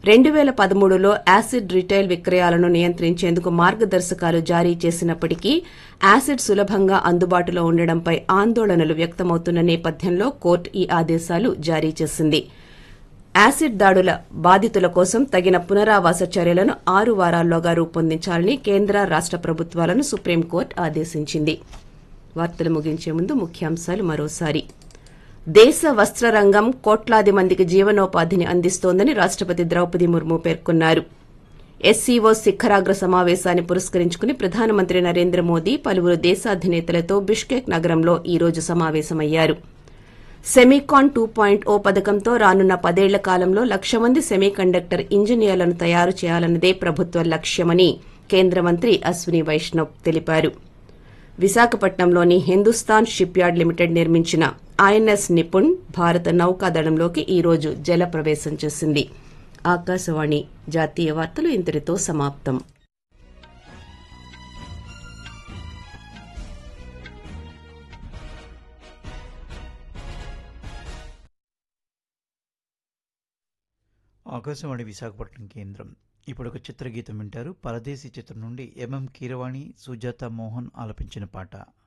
రెండు వేల పదమూడులో యాసిడ్ రిటైల్ విక్రయాలను నియంత్రించేందుకు మార్గదర్శకాలు జారీ చేసినప్పటికీ యాసిడ్ సులభంగా అందుబాటులో ఉండడంపై ఆందోళనలు వ్యక్తమవుతున్న నేపథ్యంలో కోర్టు ఈ ఆదేశాలు జారీ చేసింది యాసిడ్ దాడుల బాధితుల కోసం తగిన పునరావాస చర్యలను ఆరు వారాల్లోగా రూపొందించాలని కేంద్ర రాష్ట ప్రభుత్వాలను సుప్రీంకోర్టు ఆదేశించింది వార్తలు ముగించే ముందు ముఖ్యాంశాలు మరోసారి దేశ వస్త్ర రంగం కోట్లాది మందికి జీవనోపాధిని అందిస్తోందని రాష్టపతి ద్రౌపది ముర్ము పేర్కొన్నారు ఎస్సీఓ శిఖరాగ్ర సమావేశాన్ని పురస్కరించుకుని ప్రధానమంత్రి నరేంద్ర మోదీ పలువురు దేశాధినేతలతో బిష్కెక్ నగరంలో ఈ రోజు సమావేశమయ్యారు సెమీకాన్ టూ పాయింట్ ఓ పథకంతో రానున్న పదేళ్ల కాలంలో లక్ష మంది సెమీకండక్టర్ ఇంజనీర్లను తయారు చేయాలన్నదే ప్రభుత్వ లక్ష్యమని కేంద్ర మంత్రి అశ్విని వైష్ణవ్ తెలిపారు విశాఖపట్నంలోని హిందుస్థాన్ షిప్ యార్డ్ లిమిటెడ్ నిర్మించిన ఐఎన్ఎస్ నిపుణ్ భారత నౌకాదళంలోకి ఈ రోజు జల ప్రవేశం చేసింది ఆకాశవాణి జాతీయ వార్తలు ఇంతటితో సమాప్తం ఆకాశవాణి విశాఖపట్నం కేంద్రం ఇప్పుడు ఒక చిత్రగీతం వింటారు పరదేశీ చిత్రం నుండి ఎంఎం కీరవాణి సుజాత మోహన్ ఆలపించిన పాట